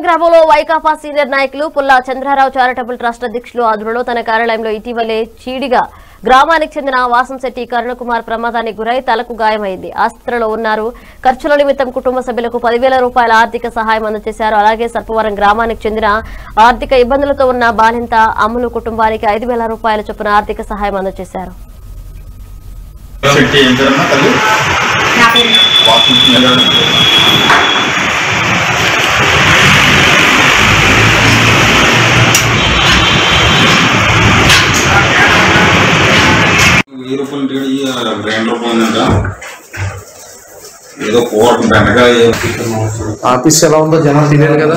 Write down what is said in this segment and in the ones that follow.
సర్పవరం గ్రామంలో వైకాపా సీనియర్ నాయకులు పుల్లా చంద్రారావు చారిటబుల్ ట్రస్ట్ అధ్యక్షులు ఆధ్వర్యంలో తన కార్యాలయంలో ఇటీవలే చీడిగా గ్రామానికి చెందిన వాసంశెట్టి కరుణకుమార్ ప్రమాదానికి గురై తలకు గాయమైంది ఆసుపత్రిలో ఉన్నారు ఖర్చుల నిమిత్తం కుటుంబ సభ్యులకు పదివేల రూపాయల ఆర్థిక సహాయం అందజేశారు అలాగే సర్పవరం గ్రామానికి చెందిన ఆర్థిక ఇబ్బందులతో ఉన్న బాలింత అమ్ములు కుటుంబానికి ఐదు వేల రూపాయల చొప్పున ఆర్థిక సహాయం అందజేశారు శెట్టి ఏం పేరమ్మా తల్లి వాకింగ్ వెయ్యి రూపాయలు రేటు ఈ రెండు రూపాయలు ఉందంట ఏదో కూర బెండకాయ ఆఫీస్ ఎలా ఉందో జనం తెలియదు కదా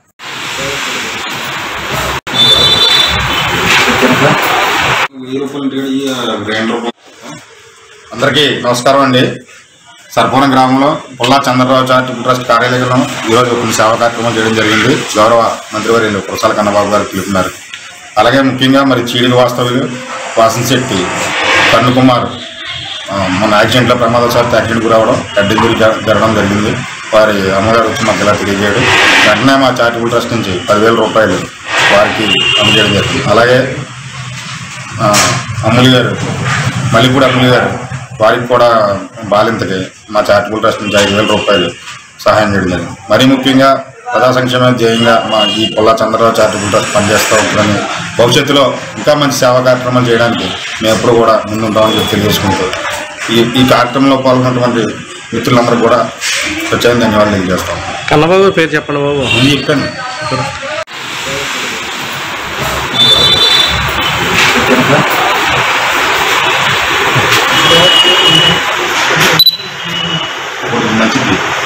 వెయ్యి రూపాయలు రేటు ఈ రెండు రూపాయలు అందరికీ నమస్కారం అండి సర్పవరం గ్రామంలో పుల్లా చంద్రరావు చారిటబుల్ ట్రస్ట్ కార్యాలయంలో ఈరోజు కొన్ని సేవా కార్యక్రమం చేయడం జరిగింది గౌరవ మంత్రివర్యులు కురసాల కన్నబాబు గారు పిలుపున్నారు అలాగే ముఖ్యంగా మరి చీడిగ వాస్తవ్యులు వాసంశెట్టి కన్ను కుమార్ ఆ, మన యాక్సిడెంట్లో ప్రమాదవశాత్తు యాక్సిడెంట్ గురవడం హెడ్ ఇంజరీ జ- జరగడం జరిగింది వారి అమ్మగారు వచ్చి మాకు ఇలా తెలియజేయడం వెంటనే మా చారిటబుల్ ట్రస్ట్ నుంచి పదివేల రూపాయలు వారికి అందజేయడం జరిగింది అలాగే ఆ, అమ్ములు గారు మల్లిపూడి అమ్ములు గారు వారికి కూడా బాలింతకి మా చారిటబుల్ ట్రస్ట్ నుంచి ఐదు వేల రూపాయలు సహాయం చేయడం జరిగింది మరీ ముఖ్యంగా ప్రజా సంక్షేమ ధ్యేయంగా మా ఈ పొల్లా చంద్రరావు చారిటబుల్ ట్రస్ట్ పనిచేస్తూ ఉంటుందని భవిష్యత్తులో ఇంకా మంచి సేవా కార్యక్రమాలు చేయడానికి మేము ఎప్పుడు కూడా ముందుంటామని చెప్పి తెలియజేసుకుంటూ ఈ ఈ కార్యక్రమంలో పాల్గొన్నటువంటి మిత్రులందరూ కూడా ప్రత్యేక ధన్యవాదాలు తెలియజేస్తాం కన్నబాబు పేరు చెప్పండి బాబు ముందు చెప్పండి మంచిది